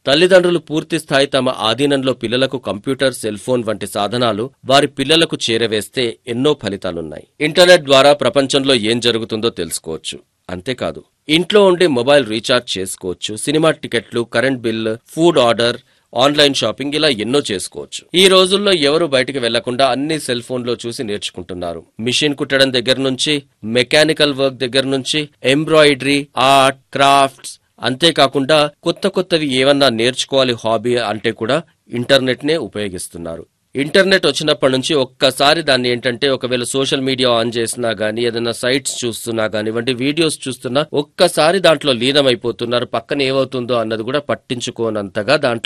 తల్లిదండ్రులు పూర్తి స్థాయి తమ ఆధీనంలో పిల్లలకు కంప్యూటర్ సెల్ ఫోన్ వంటి సాధనాలు వారి పిల్లలకు చేరవేస్తే ఎన్నో ఫలితాలున్నాయి ఇంటర్నెట్ ద్వారా ప్రపంచంలో ఏం జరుగుతుందో తెలుసుకోవచ్చు అంతేకాదు ఇంట్లో ఉండి మొబైల్ రీఛార్జ్ చేసుకోవచ్చు సినిమా టికెట్లు current bill food order online shopping ఇలా ఎన్నో చేసుకోవచ్చు ఈ రోజుల్లో ఎవరు బయటికి వెళ్లకుండా అన్ని సెల్ ఫోన్ లో చూసి నేర్చుకుంటున్నారు మిషన్ కుట్టడం దగ్గర నుంచి మెకానికల్ వర్క్ దగ్గర నుంచి ఎంబ్రాయిడరీ ఆర్ట్ క్రాఫ్ట్స్ అంతేకాకుండా కొత్త కొత్తవి ఏమన్నా నేర్చుకోవాలి హాబీ అంటే కూడా ఇంటర్నెట్ నే ఉపయోగిస్తున్నారు ఇంటర్నెట్ వచ్చినప్పటి నుంచి ఒక్కసారి దాన్ని ఏంటంటే ఒకవేళ సోషల్ మీడియా ఆన్ చేసినా గానీ ఏదైనా సైట్స్ చూస్తున్నా కానివ్వండి వీడియోస్ చూస్తున్నా ఒక్కసారి దాంట్లో లీనమైపోతున్నారు పక్కన ఏమవుతుందో అన్నది కూడా పట్టించుకోనంతగా దాంట్లో